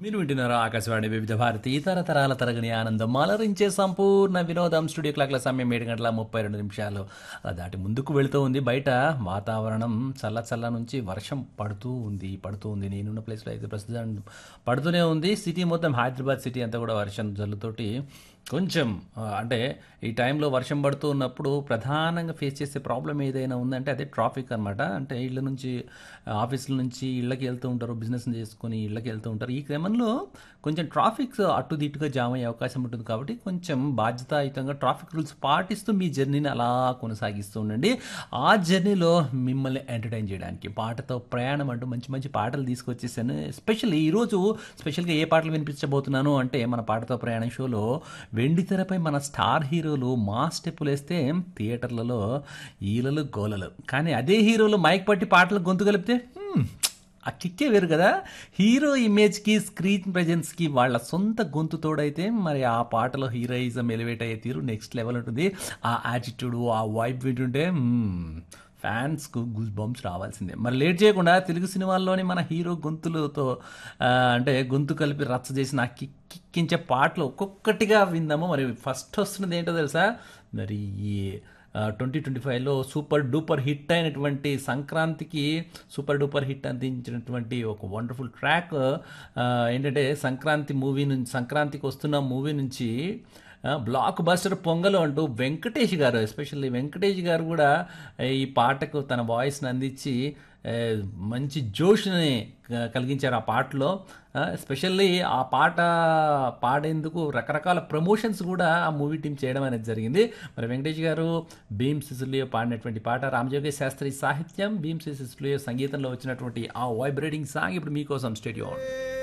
మీరు వింటున్నారు ఆకాశవాణి వివిధ భారతి తరతరాల తరగని ఆనందం అలరించే సంపూర్ణ వినోదం స్టూడియో క్లాక్ల సమయం ఏడు గంటల ముప్పై రెండు నిమిషాలు అలా దాటి ముందుకు వెళుతూ ఉంది బయట వాతావరణం చల్ల చల్ల నుంచి వర్షం పడుతూ ఉంది పడుతూ ఉంది నేనున్న ప్లేస్లో అయితే ప్రస్తుతం పడుతూనే ఉంది సిటీ మొత్తం హైదరాబాద్ సిటీ అంతా కూడా వర్షం జల్లుతోటి కొంచెం ఆ, అంటే ఈ టైంలో వర్షం పడుతూ ఉన్నప్పుడు ప్రధానంగా ఫేస్ చేసే ప్రాబ్లం ఏదైనా ఉందంటే అదే ట్రాఫిక్ అనమాట అంటే ఇళ్ళ నుంచి ఆఫీసుల నుంచి ఇళ్ళకి వెళ్తూ ఉంటారు బిజినెస్ చేసుకొని ఇళ్ళకి వెళ్తూ ఉంటారు ఈ క్రమంలో కొంచెం ట్రాఫిక్ అటు దిట్టుగా జామ్ అయ్యే అవకాశం ఉంటుంది కాబట్టి కొంచెం బాధ్యతాయుతంగా ట్రాఫిక్ రూల్స్ పాటిస్తూ మీ జర్నీని అలా కొనసాగిస్తూ ఉండండి ఆ జర్నీలో మిమ్మల్ని ఎంటర్టైన్ చేయడానికి పాటతో ప్రయాణం అంటూ మంచి మంచి పాటలు తీసుకొచ్చేసాను ఎస్పెషల్లీ ఈరోజు స్పెషల్గా ఏ పాటలు వినిపించబోతున్నాను అంటే మన పాటతో ప్రయాణం షోలో వెండి తెరపై మన స్టార్ హీరోలు మా స్టెప్పులు వేస్తే థియేటర్లలో ఈలలు గోలలు కానీ అదే హీరోలు మైక్ పట్టి పాటలు గొంతు కలిపితే హ్మ్, ఆ కిక్కే వేరు కదా హీరో ఇమేజ్కి స్క్రీన్ ప్రెజెన్స్కి వాళ్ళ సొంత గొంతు తోడైతే మరి ఆ పాటలో హీరోయిజం ఎలివేట్ అయ్యే తీరు నెక్స్ట్ లెవెల్ ఉంటుంది ఆ యాటిట్యూడ్ ఆ వైబ్ వింటుంటే మ్మ్, ఫ్యాన్స్కు గుజ్ బంప్స్ రావాల్సిందే మరి లేట్ చేయకుండా తెలుగు సినిమాల్లోని మన హీరో గొంతులతో ఆ, అంటే గొంతు కలిపి రచ్చ చేసిన ఆ కిక్ కిక్కించే పాటలు ఒక్కొక్కటిగా విందాము మరి ఫస్ట్ వస్తున్నది ఏంటో తెలుసా మరి ఈ ట్వంటీ ట్వంటీ ఫైవ్లో సూపర్ డూపర్ హిట్ అయినటువంటి సంక్రాంతికి సూపర్ డూపర్ హిట్ అందించినటువంటి ఒక వండర్ఫుల్ ట్రాక్ ఏంటంటే సంక్రాంతి మూవీ నుంచి సంక్రాంతికి వస్తున్న మూవీ నుంచి ఆ, బ్లాక్ బస్టర్ పొంగలు అంటూ వెంకటేష్ గారు ఎస్పెషల్లీ వెంకటేష్ గారు కూడా ఈ పాటకు తన వాయిస్ని అందించి ఏ, మంచి జోష్ని క- కలిగించారు ఆ పాటలో ఎస్పెషల్లీ ఆ పాట పాడేందుకు రకరకాల ప్రమోషన్స్ కూడా ఆ మూవీ టీం చేయడం అనేది జరిగింది మరి వెంకటేష్ గారు భీమ్ సిసులియో పాడినటువంటి పాట రామజోగేష్ శాస్త్రి సాహిత్యం భీమ్ సిసులియో సంగీతంలో వచ్చినటువంటి ఆ వైబ్రేటింగ్ సాంగ్ ఇప్పుడు మీకోసం స్టేడియో